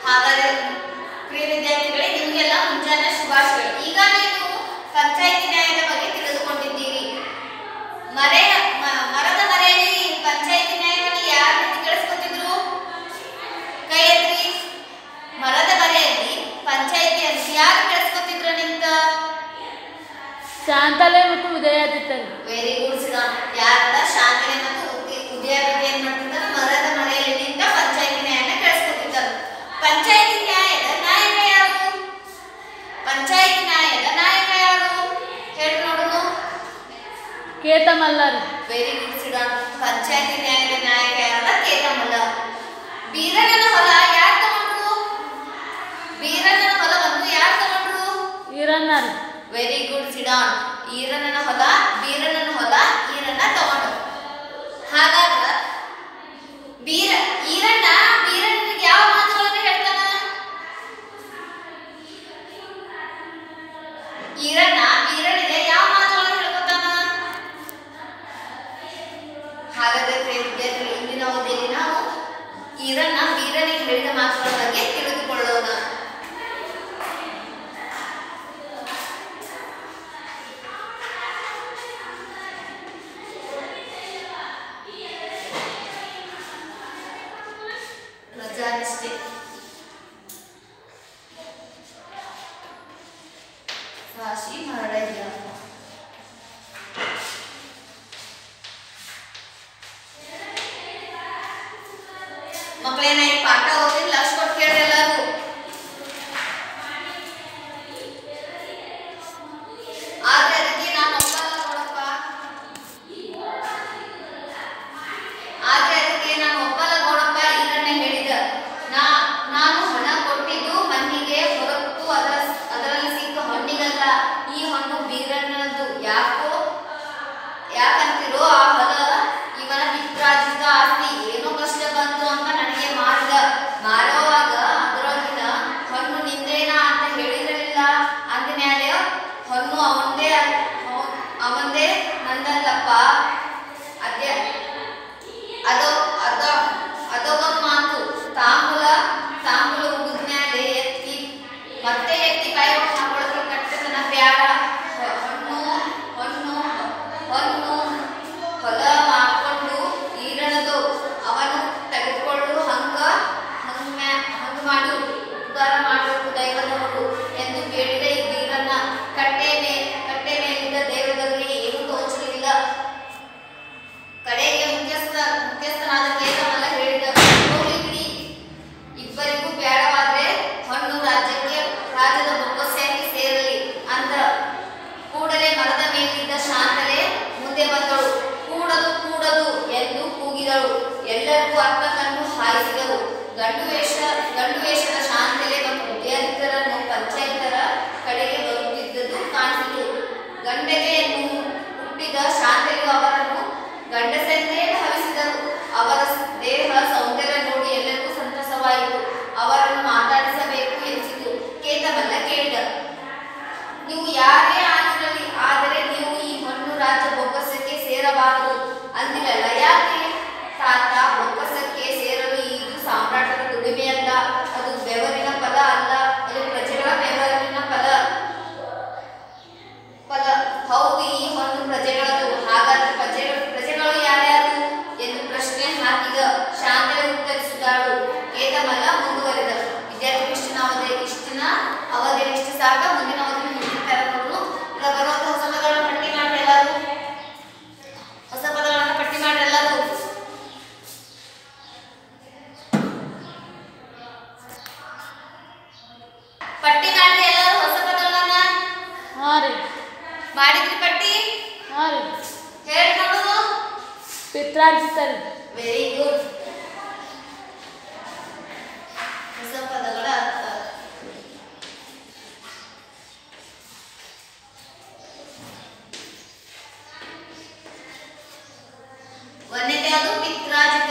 ಹಾಗಾದ್ರೆ ಪ್ರಿಯ ವಿದ್ಯಾರ್ಥಿಗಳೇ ನಿಮಗೆಲ್ಲ ಮುಂಜಾನೆ ಶುಭಾಶಯಗಳು ಈಗ ನೀವು ಪಂಚಾಯಿತಿ ನ್ಯಾಯದ ಬಗ್ಗೆ ತಿಳಿದುಕೊಂಡಿದ್ದೀರಿ ಮರೆ ಮ- ಮರದ ಮರೆಯಲ್ಲಿ ಪಂಚಾಯಿತಿ ನ್ಯಾಯವನ್ನು ಯಾರು ರೀತಿ ಕೇಳಿಸ್ಕೊತಿದ್ರು ಕೈ ಎತ್ತಿ ಮರದ ಮರೆಯಲ್ಲಿ ಪಂಚಾಯಿತಿಯನ್ನು ಯಾರು ಕೇಳಿಸ್ಕೊತಿದ್ರು ನಿಂತ ಶಾಂತಲೆ ಮತ್ತು ಉದಯಾದಿತ್ಯರು ವೆರಿ ಗುಡ್ ಸಿದ್ಧಾಂತ ಯಾರದ ಶಾಂತನೆ ಮತ್ತು ಉದ್ಯ- ಉದ್ಯಾವೃತ್ತಿ ಏನ್ ಮಾಡ್ತಿದ್ದಾರೆ ಮರದ ಮನೆಯಲ್ಲಿ ನಿಂತ ಪಂಚಾಯತಿ ನ್ಯಾಯನ ಕೇಳಿಸ್ಕೊತಿದ್ದರು ಪಂಚಾಯತಿ ನ್ಯಾಯದ ನಾಯಕ ಯಾರು ಪಂಚಾಯತಿ ನ್ಯಾಯದ ನಾಯಕ ಯಾರು ಹೇಳಿ ನೋಡೋಣ ಕೇತಮಲ್ಲರು ವೆರಿ ಗುಡ್ ಸಿದ್ಧಾಂತ ಪಂಚಾಯತಿ ನ್ಯಾಯದ ನಾಯಕ ಯಾರದ ಕೇತಮಲ್ಲ ಬೀರಣ್ಣನ ಹೊಲ ಯಾರು ತಗೊಂಡ್ರು ಬೀರಣ್ಣನ ಹೊಲವನ್ನು ಯಾರು ತಗೊಂಡ್ರು ಈರನ್ನರು ವೆರಿ ಗುಡ್ ಸಿಡಾನ್ ಈರಣ್ಣನ ಹೊಲ ಬೀರಣ್ಣನ ಹೊಲ ಈರಣ್ಣ ತಗೊಂಡು ಹಾಗಾದ್ರ ಬೀರ ಈರಣ್ಣ ಬೀರಣ್ಣನಿಗೆ ಯಾವ ಮಾತುಗಳನ್ನು ಹೇಳ್ತಾನ ಈರಣ್ಣ ಬೀರಣ್ಣಿಗೆ ಯಾವ ಮಾತುಗಳನ್ನು ಹೇಳ್ಕೊತಾನ ಹಾಗಾದ್ರೆ ಪ್ರಿಯ ವಿದ್ಯಾರ್ಥಿಗಳು ಇಂದಿನ ಅವಧಿಯಲ್ಲಿ ನಾವು ಈರಣ್ಣ ಬೀರನಿಗೆ ಹೇಳಿದ ಮಾತುಗಳ ಬಗ್ಗೆ ತಿಳಿದುಕೊಳ್ಳೋಣ ರಜಾನಿಷ್ಠೆ ರಾಶಿ ಮರಳಿಲ್ಲ ಮಕ್ಕಳೇನ ಈ ಪಾಠ ಓದಿಲ್ಲ ಅಷ್ಟು ಕೊಟ್ಟು ಕೇಳ್ರಿ ಎಲ್ಲರೂ ಆದ್ರೆ ಅದಕ್ಕೆ ನಾನು ಒಪ್ಪಲ್ಲ ನೋಡಪ್ಪ ಆದ್ರೆ ಅದಕ್ಕೆ ನಾನು ಒಪ್ಪಲ್ಲ ನೋಡಪ್ಪ ಈರನ್ನೇ ಹೇಳಿದ ನಾ ನಾನು ಹಣ ಕೊಟ್ಟಿದ್ದು ಮಣ್ಣಿಗೆ ಹೊರತು ಅದರ ಅದರಲ್ಲಿ ಸಿಕ್ಕ ಹಣ್ಣಿಗಲ್ಲ ಈ ಹಣ್ಣು ಬೀರಣ್ಣನದು ಯಾಕೋ ಯಾಕಂತಿರೋ ಆ ಹೊಲ ಇವನ ಪಿತ್ರಾರ್ಜಿತ ಆಸ್ತಿ ಏನೋ ಕಷ್ಟ ಬಂತು ಅಂತ ನನಗೆ ಮಾರಿದ ಮಾರುವಾಗ ಅದರೊಳಗಿನ ಹಣ್ಣು ನಿಂದೇನಾ ಅಂತ ಹೇಳಿರಲಿಲ್ಲ ಅಂದಮೇಲೆ ಹಣ್ಣು ಅವಂದೇ ಅವ- ಅವಂದೇ ನಂದಲ್ಲಪ್ಪ ಅದೇ ಅದು ಅದ ಅದೊಂದು ಮಾತು ತಾಂಬೂಲ ತಾಂಬೂಲ ಮುಗಿದ್ಮೇಲೆ ಎತ್ತಿ ಮತ್ತೆ ಎತ್ತಿ ಬಾಯಿ ಒಳಗೆ ಹಾಕೊಳ್ಳೋಕೆ ಕಟ್ಟತನ ಬ್ಯಾಡ ಹ- ಹಣ್ಣು ಹಣ್ಣು ಹಣ್ಣು ಹೊಲ ಮಾಡ್ಕೊಂಡು ಈರಣದು ಅವನು ತೆಗೆದುಕೊಂಡು ಹಂಗ ಹಂಗ ಮ್ಯಾ- ಹಂಗ ಮಾಡು ಉದ್ಧಾರ ಮಾಡಬೇಕು ದೈವದವರು ಎಂದು ಕೇಳಿದ ಈ ಬೀರನ್ನ ಕಟ್ಟೆ ಮೇ ಕಟ್ಟೆ ಮೇಲಿದ್ದ ದೇವದವರಿಗೆ ಏನೂ ತೋಚಲಿಲ್ಲ ಕಡೆಗೆ ಮುಖ್ಯಸ್ಥ ಮುಖ್ಯಸ್ಥನಾದ ಕೇತಮಲ್ಲ ಹೇಳಿದ ಹೋಗ್ಲಿ ಬಿಡಿ ಇಬ್ಬರಿಗೂ ಬೇಡವಾದ್ರೆ ಹಣ್ಣು ರಾಜ್ಯಕ್ಕೆ ರಾಜ್ಯದ ಬೊಕ್ಕಸೆಯಾಗಿ ಸೇರಲಿ ಅಂತ ಕೂಡಲೇ ಮರದ ಮೇಲಿದ್ದ ಶಾಂತಲೆ ಮುಂದೆ ಬಂದಳು ಕೂಡದು ಕೂಡದು ಎಂದು ಕೂಗಿದಳು ಎಲ್ಲರಿಗೂ ಅರ್ಥ ಕಣ್ಣು ಹಾಯಿಸಿದರು ಗಂಡು ವೇಷ ಗಂಡು ವೇಷದ ಶಾಂತಲೆ ಮತ್ತು ವಿದ್ಯಾರ್ಥಿಗಳನ್ನು ಪಂಚಾಯತರ ಕಡೆಗೆ ಬರುತ್ತಿದ್ದುದು ಕಾಣಿಸಿತು ಗಂಡನೆಯನ್ನು ಹುಟ್ಟಿದ ಶಾಂತಲೆಯು ಅವರನ್ನು ಗಂಡಸೆಂದೇ ಭಾವಿಸಿದರು ಅವರ ದೇಹ ಸೌಂದರ್ಯ ನೋಡಿ ಎಲ್ಲರಿಗೂ ಸಂತಸವಾಯಿತು ಅವರನ್ನು ಮಾತಾಡಿಸಬೇಕು ಎನಿಸಿತು ಕೇತಮಲ್ಲ ಕೇಳಿದ ನೀವು ಯಾರೇ ಆಗಿರಲಿ ಆದರೆ ನೀವು ಈ ಹೊನ್ನು ರಾಜ್ಯ ಬೊಕ್ಕಸಕ್ಕೆ ಸೇರಬಾರದು ಅಂದಿರಲ್ಲ ಯಾಕೆ ತಾತ ಬೊಕ್ಕಸಕ್ಕೆ ಸೇರಲು ಇದು ಸಾಮ್ರಾಟರ ದುಡಿಮೆ ಅಲ್ಲ ಅದು ಬೆವರಿನ ಫಲ ಅಲ್ಲ ಅದು ಪ್ರಜೆಗಳ ಬೆವರಿನ ಫಲ ಫಲ ಹೌದು ಈ ಹೊನ್ನು ಪ್ರಜೆಗಳದು ಹಾಗಾದ್ರೆ ಪ್ರಜೆಗಳು ಪ್ರಜೆಗಳು ಯಾರ್ಯಾರು ಎಂದು ಪ್ರಶ್ನೆ ಹಾಕಿದ ಶಾಂತಲೆ ಉತ್ತರಿಸಿದಾಳು ಕೇತಮಲ್ಲ ಮುಂದುವರೆದ ವಿದ್ಯಾರ್ಥಿ ಇಷ್ಟಿನ ಅವಧಿ ಇಷ್ಟಿನ ಅವಧಿ ಇಷ್ಟು ಸಾಕ ಮುಂದಿನ ಅವಧಿ ಮುಂದಿನ ಪ್ಯಾರಾಗ್ರಾಫ್ನು ಈಗ ಬರುವಂತ ಹೊಸ ಪದಗಳನ್ನು ಪಟ್ಟಿ ಮಾಡ್ರಿ ಎಲ್ಲರೂ ಹೊಸ ಪದಗಳನ್ನು ಪಟ್ಟಿ ಮಾಡ್ರಿ ಎಲ್ಲರೂ ಪಟ್ಟಿ ಮಾಡ್ರಿ ಎಲ್ಲರೂ ಹೊಸ ಪದಗಳನ್ನ ಹಾಂ ರೀ ಮಾಡಿದ್ರಿ ಪಟ್ಟಿ ಹಾಂ ರೀ ಹೇಳಿ ನೋಡುದು ಪಿತ್ರಾರ್ಜಿತರು ವೆರಿ ಗುಡ್ ಹೊಸ ಪದಗಳ ಅರ್ಥ ಒಂದನೇದೇ ಅದು ಪಿತ್ರಾಜಿತ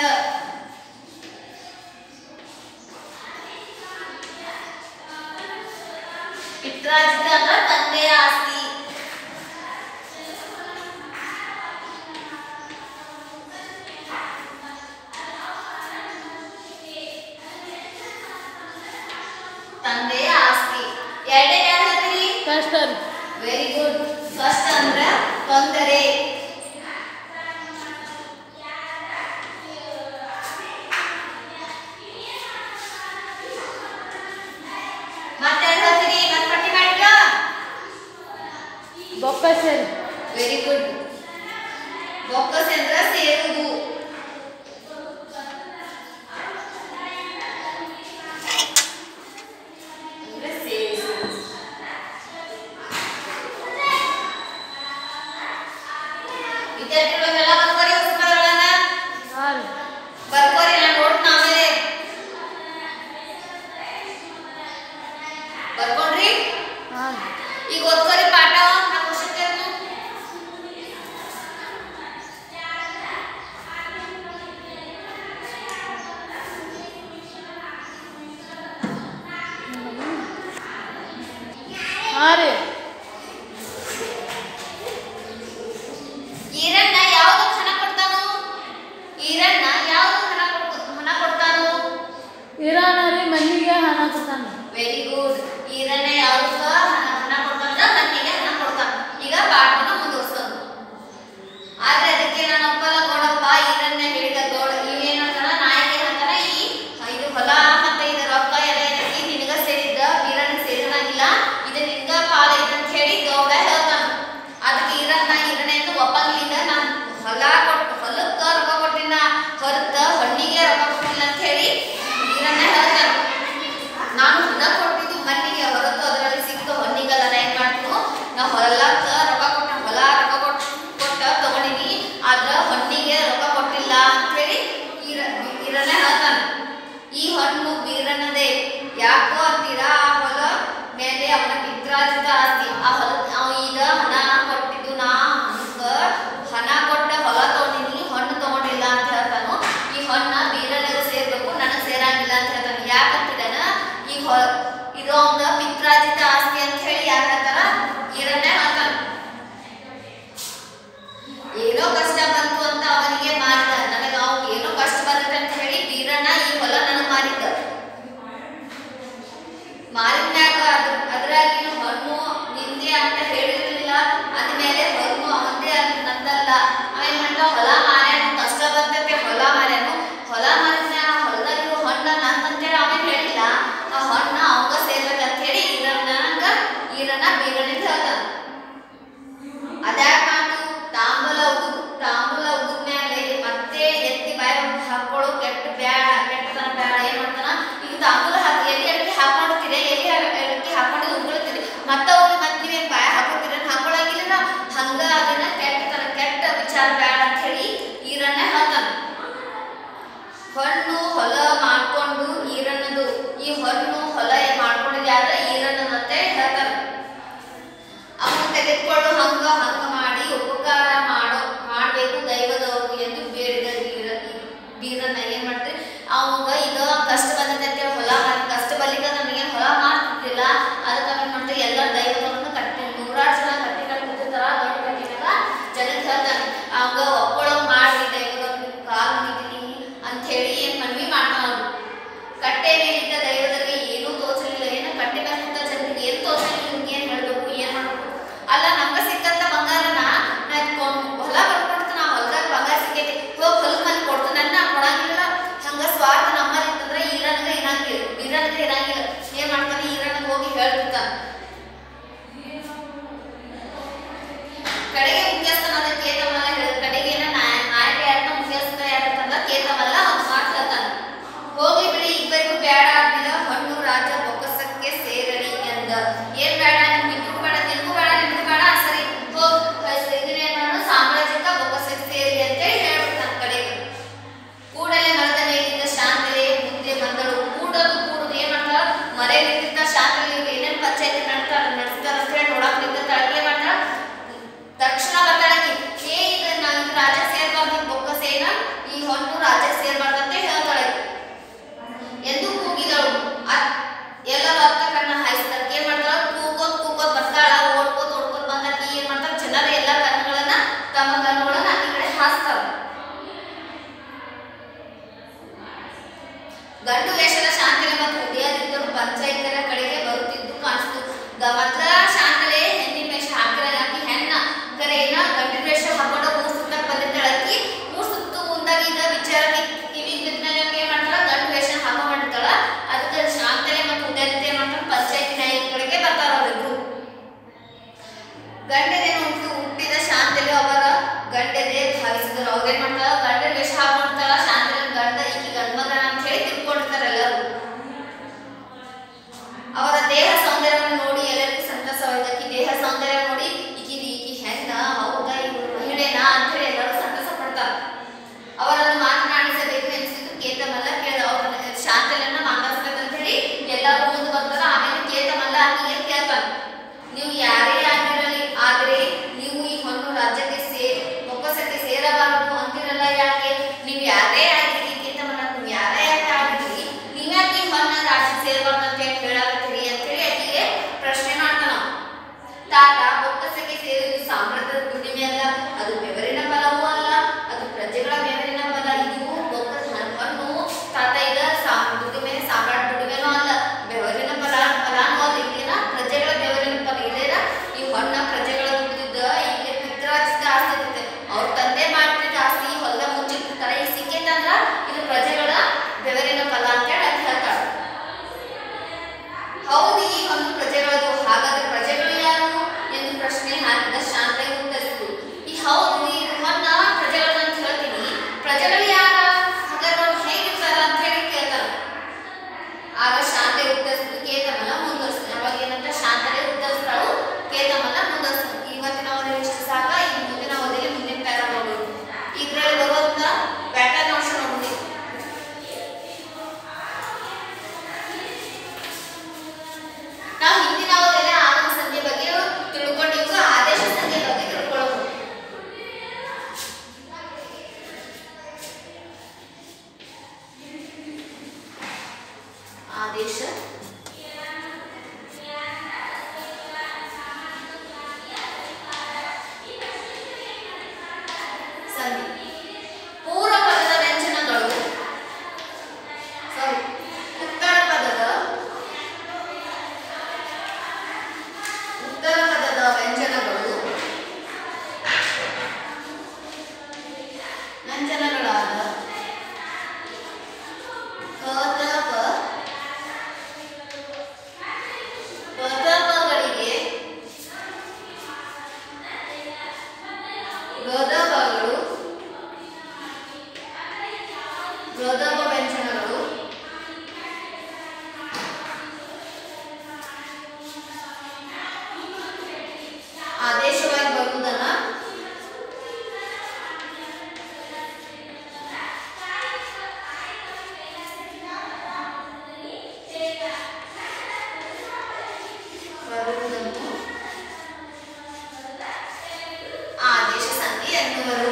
ಪಿತ್ರಾಜಿತ ಅಂದ್ರೆ ತಂದೆಯ ಆಸ್ತಿ ತಂದೆಯ ಆಸ್ತಿ ಎರಡನೇ ಯಾರು ಹೇಳ್ತೀರಿ ಕಷ್ಟ ರೀ ವೆರಿ ಗುಡ್ ಫಸ್ಟ್ ಅಂದ್ರ ತೊಂದರೆ ಮತ್ತೆ ಹೇಳ್ತೀರಿ ಮತ್ತೆ ಪಟ್ಟಿ ಮಾಡಿಲ್ಲ ಬೊಕ್ಕಸ ರೀ ವೆರಿ ಗುಡ್ ಬೊಕ್ಕಸ್ ಅಂದ್ರ ಸೇರುವುದು ಅಂದ್ರೆ ಸೇರಿಸುವುದು ವಿದ್ಯಾರ್ಥಿಗಳೆಲ್ಲ ಬರ್ಕೋರಿ ಹೊಸ ಪದಗಳನ್ನ ಹಾಂ ರೀ ಬರ್ಕೋರಿ ನಾನು ನೋಡ್ತೀನಿ ಆಮೇಲೆ ಬರ್ಕೊಂಡ್ರಿ ಹಾಂ ರೀ ಈಗ ಓದ್ಕೋರಿ ಪಾಠ ನಾ ಕ್ವಶನ್ ಕೇಳ್ತು ಹಾಂ ರೀ ಈರಣ್ಣ ಯಾವ್ದು ಹಣ ಕೊಡ್ತಾನು ಈರಣ್ಣ ಯಾವ್ದು ಹಣ ಕೊಡ್ತ ಹಣ ಕೊಡ್ತಾನು ಇರಾಣ ರೀ ಮನೆಗೆ ಹಣ ಕೊಡ್ತಾನೆ ವೆರಿ ಗುಡ್ ಈರಣ್ಣ ಯಾವ್ದಕ್ಕ ಹಣ ಹಣ ಕೊಡ್ತಾನ ಮಣ್ಣಿಗೆ ಹಣ ಕೊಡ್ತಾನ ಈಗ ಪಾಠವನ್ನ ಮುಂದುವರ್ಸೋದು ಆದ್ರೆ ಅದಕ್ಕೆ ನನ್ನ ಒಪ್ಪಲ್ಲ ಗೌಡಪ್ಪ ಈರಣ್ಣ ಹೇಳಿದ ಗೌಡ ಇವೇನಂತಾನ ನಾಯಿಗೆ ಹೇಳ್ತಾನ ಈ ಇದು ಹೊಲ ಮತ್ತೆ ಇದು ರೊಕ್ಕ ಎಲ್ಲ ಏನೈತಿ ನಿನಗ ಸೇರಿದ್ದ ವೀರಣ್ಣ ಸೇರಿದಂಗಿಲ್ಲ ಇದು ನಿನ್ಗ ಪಾಲ ಐತೆ ಅಂತ ಹೇಳಿ ಗೌಡ ಹೇಳ್ತಾನ ಅದಕ್ಕೆ ಈರಣ್ಣ ಈರಣ್ಣ ಎಂದು ಒಪ್ಪಂಗಿಲ್ಲ ನಾನು ಹೊಲ ಕೊಟ್ಟು ಹೊಲಕ್ಕ ರೊಕ್ಕ ಕೊಟ್ಟಿನ ಹೊರತ ಹಣ್ಣಿಗೆ ರೊಕ್ಕ ಕೊಟ್ಟಿಲ್ಲ ಅಂತ ಹೇಳಿ ಈರಣ್ಣ ಹೇಳ್ತಾನ ನಾನು ಹಣ ಕೊಟ್ಟಿದ್ದು ಮಣ್ಣಿಗೆ ಹೊರತು ಅದರಲ್ಲಿ ಸಿಕ್ಕ ಹಣ್ಣಿಗೆಲ್ಲ ನಾ ಏನ್ ಮಾಡ್ತೀನೋ ನಾ ಹೊಲಕ್ಕ ರೊಕ್ಕ ಕೊಟ್ಟ ಹೊಲ ರೊಕ್ಕ ಕೊಟ್ಟು ಕೊಟ್ಟ ತಗೊಂಡಿನಿ ಆದ್ರ ಹಣ್ಣಿಗೆ ರೊಕ್ಕ ಕೊಟ್ಟಿಲ್ಲ ಅಂತ ಹೇಳಿ ಈರ ಈರಣ್ಣ ಹೇಳ್ತಾನ ಈ ಹಣ್ಣು ಬೀರಣ್ಣದೇ ಯಾಕೋ ಅಂತೀರಾ ಆ ಹೊಲ ಮೇಲೆ ಅವನ ಪಿತ್ರಾರ್ಜಿತ ಆಸ್ತಿ ಆ ಹೊಲ ಅವ ಈಗ ಹಣ ಕೊಟ್ಟಿದ್ದು ನಾ ಹಂಗ ಹಣ ಕೊಟ್ಟ ಹೊಲ ತಗೊಂಡಿನಿ ಹಣ್ಣು ತಗೊಂಡಿಲ್ಲ ಅಂತ ಹೇಳ್ತಾನು ಈ ಹಣ್ಣ ಬೀರಣ್ಣಗೆ ಸೇರ್ಬೇಕು ನನಗೆ ಸೇರಂಗಿಲ್ಲ ಅಂತ ಹೇಳ್ತಾನೆ ಯಾಕಂತಿದ್ದಾನ ಈ ಹೊ ಇದು ಅವನ ಪಿತ್ರಾರ್ಜಿತ ಆಸ್ತಿ ಅಂತ ಹೇಳಿ ಯಾರು ಹೇಳ್ತಾರ ಈರಣ್ಣ ಹೇಳ್ತಾನ ಏನೋ ಕಷ್ಟ ಬಂತು ಅಂತ ಅವನಿಗೆ ಮಾರಿದ ನನಗೆ ಅವ್ನು ಏನೋ ಕಷ್ಟ ಬರುತ್ತೆ ಅಂತ ಹೇಳಿ ಬೀರಣ್ಣ ಈ ಹೊಲ ನನಗೆ ಮಾರಿದ್ದ ಮಾರಿದ್ಮ್ಯಾಗ ಅದ್ರ ಅದ್ರಾಗಿನ ಹಣ್ಣು ನಿಂದೆ ಅಂತ ಹೇಳಿರ್ಲಿಲ್ಲ ಅಂದ್ಮೇಲೆ ಹಣ್ಣು ಅವಂದೇ ಅಂತ ನಂದಲ್ಲ ಅವೇನ್ ಮಾಡ್ದ ಹೊಲ ಮಾರ್ಯಾನು ಕಷ್ಟ ಬರ್ತೈತೆ ಹೊಲ ಮಾರ್ಯಾನು ಹೊಲ ಮಾರಿದ್ಮ್ಯಾಗ ಹೊಲದಾಗಿರೋ ಹಣ್ಣ ನಂದಂತೇಳಿ ಅವೇನ್ ಹೇಳಿಲ್ಲ ಆ ಹಣ್ಣ ಅವಂಗ ಸೇರ್ಬೇಕಂತ ಮೊದ್ಲ ಶಾಂತಲೆ ಹೆಣ್ಣಿನ ವೇಷ ಹಾಕಿರಲ್ಲ ಆಕಿ ಹೆಣ್ಣ ಕರೆ ಏನ ಗಂಡಿನ ವೇಷ ಹಾಕೊಂಡು ಮೂರ್ ಸುತ್ತಕ್ ಬಂದಿರ್ತಾಳ ಆಕಿ ಮೂರ್ ಸುತ್ತು ಮುಂದಾಗ ಇದ ವಿಚಾರ ಕಿವಿಗ್ ಬಿದ್ಮೇಲೆ ಆಕಿ ಏನ್ ಮಾಡ್ತಾಳ ಗಂಡ ವೇಷ ಹಾಕೊಂಡಿರ್ತಾಳ ಅದಕ್ಕೆ ಶಾಂತಲೆ ಮತ್ತು ಉದಯಂತಿ ಏನ್ ಮಾಡ್ತಾಳ ಪಂಚಾಯತಿ ನಾಯಕರಿಗೆ ಬರ್ತಾರ ಅವ್ರಿಬ್ರು ಗಂಡದೇನು ಹುಟ್ಟು ಹುಟ್ಟಿದ ಶಾಂತಲೆ ಅವರ ಗಂಡದೇ ಭಾವಿಸಿದ್ರು ಅವ್ರೇನ್ ಮಾಡ್ತಾರ ಗಂಡನ ವೇಷ ಹಾಕೊಂಡಿರ್ತಾಳ ಶಾಂತಲೆ ಗಂಡ ಈಕಿ ಗಂಡ ಮಗನ ಅಂತ ಹೇಳಿ ತಿಳ್ಕೊಂಡಿರ್ತಾರ ಎಲ್ಲರೂ ಅವರ ದೇಹ ಸೌಂದರ್ಯವನ್ನು ನೋಡಿ ಎಲ್ಲರಿಗೂ ಸಂತಸವಾಗಿದೆ ಆಕಿ ದೇಹ ಸೌಂದರ್ಯ ನೋಡಿ ಈಕಿ ಈಕಿ ಹೆಣ್ಣ ಹೌದಾ ಇವ್ರು ಮಹಿಳೆನಾ ಅಂತ ಹೇಳಿ ಎಲ್ಲರೂ ಸಂತಸ ಪಡ್ತಾರ ಅವರನ್ನು ಮಾತನಾಡಿಸಬೇಕು ಎನಿಸಿದ್ದು ಕೇತಮಲ್ಲ ಕೇಳಿದ ಅವ್ರನ್ನ ಶಾಂತಲನ್ನ ಮಾತಾಡ್ಸ್ಬೇಕು ಅಂತ ಹೇಳಿ ಎಲ್ಲರೂ ಮುಂದೆ ಬರ್ತಾರ ಆಮೇಲೆ ಕೇತಮಲ್ಲ ಆಕಿಗೆ ಕೇಳ್ತಾನ ನೀವು ಯಾರೇ ಆಗಿರಲಿ ಆದ್ರೆ ನೀವು ಈ ಹೊನ್ನು ರಾಜ್ಯಕ್ಕೆ ಸೇ ಮೊಕ್ಕಸಕ್ಕೆ ಸೇರಬಾರದು ಅಂತಿರಲ್ಲ ಯಾಕೆ ನೀವು ಯಾರೇ ಆಗಿರಿ ಕೇತಮಲ್ಲ ನೀವು ಯಾರೇ ಯಾಕೆ ಆಗಿರಿ ನೀವ್ಯಾಕೆ ಈ ಹೊನ್ನ ರಾಜ್ಯ ಸೇರಬಾರ್ದು ಅಂತ ಹೇಳಿ ಹೇಳಾಕತ್ತೀರಿ ಅಂತ ಹೇಳಿ ಆಕಿಗೆ ಪ್ರಶ್ನೆ ಮಾಡ್ತಾನ ತಾತ ಬೊಕ್ಕಸಕ್ಕೆ ಸೇರಿದ್ದು ಸಾಮ್ರಾಜ್ಯದ ದುಡಿಮೆ ಅಲ್ಲ ಅದು ಬೆವರಿನ ಫಲವೂ ಅಲ್ಲ ಅದು ಪ್ರಜೆಗಳ ಬೆವರಿನ ಫಲ ಇದು ಬೊಕ್ಕಸ ಹಣ್ಣು ತಾತ ಈಗ ಸಾ- ದುಡಿಮೆ ಸಾಮ್ರಾಟ್ ದುಡಿಮೆನೂ ಅಲ್ಲ ಬೆವರಿನ ಫಲ ಫಲಾನೂ ಅಲ್ಲ ಇಲ್ಲೇನ ಪ್ರಜೆಗಳ ಬೆವರಿನ ಫಲ ಇಲ್ಲೇನ ಈ ಹೊಣ್ಣ ಪ್ರಜೆಗಳ ದುಡಿದಿದ್ದ ಈಗ ಪಿತ್ರಾರ್ಜಿತ ಆಸ್ತಿ ಇರ್ತೈತೆ ಅವ್ರ ತಂದೆ ಮಾಡ್ತಿದ್ದ ಆಸ್ತಿ ಹೊಲ ಮುಚ್ಚಿಟ್ಟಿರ್ತಾರೆ ಈಗ ಸಿಕ್ಕೈತಂದ್ರ ಇದು ಪ್ರಜೆಗಳ ಬೆವರಿನ ಫಲ ಅಂತ ಹೇಳಿ ಅದ್ ಹೇಳ್ತಾಳೆ ಹೌದು ಈ ಒಂದು ಪ್ರಜೆಗಳದು ಹಾಗಾದ್ರೆ ಪ್ರಜೆಗಳು ಯಾರು ಎಂದು ಪ್ರಶ್ನೆ ಹಾಕಿದ ಶಾಂತ ಉತ್ತರಿಸಿತು ಈ ಹೌದು ಈ ಹೊನ್ನ ಪ್ರಜೆಗಳು ಅಂತ ಹೇಳ್ತೀನಿ ಪ್ರಜೆಗಳು ಯಾರ ಹಾಗಾದ್ರೆ ಅವ್ರು ಹೇಗಿರ್ತಾರ ಅಂತ ಹೇಳಿ ಕೇಳ್ತಾರ ಆಗ ಶಾಂತೆ ಉತ್ತರಿಸಿತು ಕೇತಮಲ್ಲ ಮುಂದುವರಿಸ್ತಾನೆ ಅವಾಗ ಏನಂತ ಶಾಂತನೇ ಉತ್ತರಿಸ್ತಾಳು ಕೇತಮಲ್ಲ ಮುಂದುವರಿಸ್ತಾನೆ ಇವತ್ತಿನ ಓದಿನ ಇಷ್ಟು ಸಾಕ ಈಗ ಮುಂದಿನ ಓದಿಗೆ ಮುಂದಿನ ಪ್ಯಾರ ನೋಡೋದು ಇದ್ರಲ್ಲಿ ಬರುವಂತ ಪ್ಯಾಟರ್ನ್ ಅಂಶ ನೋಡ್ತೀವಿ ನಾವು ಹಿಂದಿನ ಅವಧಿಯಲ್ಲಿ ಆಗಮ ಸಂಖ್ಯೆ ಬಗ್ಗೆ ತಿಳ್ಕೊಂಡಿದ್ದು ಆದೇಶ ಸಂಖ್ಯೆ ಬಗ್ಗೆ ತಿಳ್ಕೊಳ್ಳೋದು ಆದೇಶ ಸಂಧಿ ಪೂರ್ವ ಪದದ ವ್ಯಂಜನಗಳು ಸಾರಿ ಉತ್ತರ ಪದದ ಉತ್ತರ ಪದದ ವ್ಯಂಜನಗಳು ವ್ಯಂಜನಗಳಾದ ಕದಪ ಕದಪಗಳಿಗೆ ಗದಪಗಳು ಗದಪ ವ್ಯಂಜನಗಳು ಆದೇಶವಾಗಿ ಬರುವುದನ್ನ ಬರುವುದನ್ನು ಆದೇಶ ಸಂಧಿ ಎನ್ನುವರು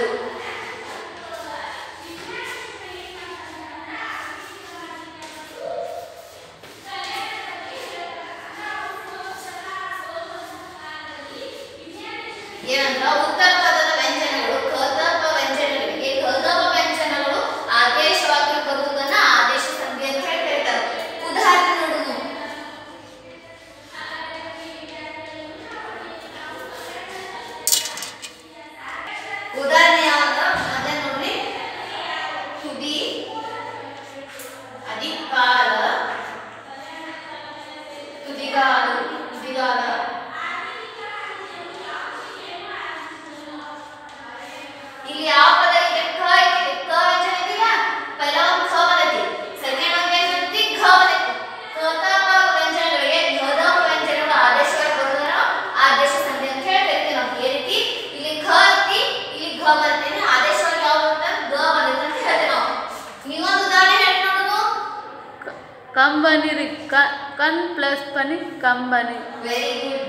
ಏನಂದ್ರ ಉತ್ತರ ಪದದ ವ್ಯಂಜನಗಳು ಕದಪ ವ್ಯಂಜನಗಳಿಗೆ ಕದಪ ವ್ಯಂಜನಗಳು ಆದೇಶವಾಗಿ ಬರುವುದನ್ನ ಆದೇಶ ಸಂಧಿ ಅಂತ ಹೇಳಿ ಹೇಳ್ತಾರೆ ಉದಾಹರಣೆ ನೋಡುನು ಉದಾಹರಣೆ ಯಾವಾಗ ಅದೇ ನೋಡ್ರಿ ತುದಿ ಅಧಿಕಾರ ತುದಿಗಾಲು ತುದಿಗಾಲ ಇಲ್ಲಿ ಯಾವ ಪದ ಇದೆ ಕ ಇದೆ ಕ ವ್ಯಂಜನ ಇದೆಯಾ ಪೈಲ ಒಂದು ಖ ಬರ್ತೈತಿ ಸೆಕೆಂಡ್ ಒಂದು ಏನ್ ಬರ್ತೈತಿ ಘ ಬರ್ತೈತಿ ಕತಪ ವ್ಯಂಜನಗಳಿಗೆ ಘದಪ ವ್ಯಂಜನಗಳ ಆದೇಶವಾಗಿ ಬರೋದನ್ನ ಆದೇಶ ಸಂಧಿ ಅಂತ ಹೇಳಿ ಕರಿತೀವಿ ನಾವು ಈ ರೀತಿ ಇಲ್ಲಿ ಘ ಐತಿ ಇಲ್ಲಿ ಘ ಬರ್ತೈತಿ ಆದೇಶವಾಗಿ ಯಾವ ಬರುತ್ತೆ ಗ ಬರ್ತೈತಿ ಅಂತ ಹೇಳ್ತೀವಿ ನಾವು ನೀವೊಂದು ಉದಾಹರಣೆ ಹೇಳಿ ನೋಡೋದು ಕಂಬನಿ ರೀ ಕ ಕನ್ ಪ್ಲಸ್ ಪನಿ ಕಂಬನಿ ವೆರಿ ಗುಡ್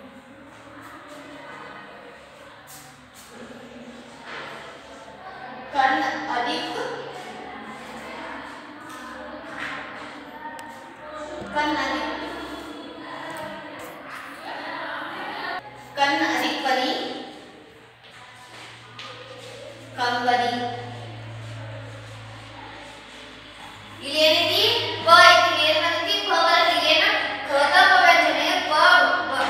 ಕಣ್ ಅಧಿಕ ಕಣ್ ಅಧಿಕ ಕಣ್ ಅಧಿಕ ಪನಿ ಕಂಬನಿ ಇಲ್ಲಿ ಏನೈತಿ ಪ ಐತಿ ಏನ್ ಬಂದೈತಿ ಪ ಬರ್ತೈತಿ ಏನ ಕದಪ ವ್ಯಂಜನೆ ಪ ಬ-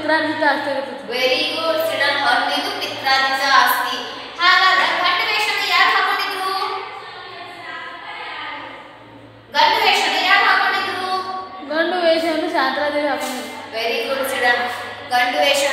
ಪಿತ್ರಾರ್ಜಿತ ಆಸ್ತಿ ಆಗಿರ್ತದೆ ವೆರಿ ಗುಡ್ ಸಿಡನ್ ಹಣ್ಣಿದು ಪಿತ್ರಾರ್ಜಿತ ಆಸ್ತಿ ಹಾಗಾದ್ರೆ ಗಂಡು ವೇಷನ ಯಾರು ಹಾಕೊಂಡಿದ್ರು ಗಂಡು ವೇಷನ ಯಾರು ಹಾಕೊಂಡಿದ್ರು ಗಂಡು ವೇಷವನ್ನು ಶಾಂತರಾದೇವಿ ಹಾಕೊಂಡಿದ್ರು ವೆರಿ ಗುಡ್ ಸಿಡನ್ ಗಂಡು ವೇಷ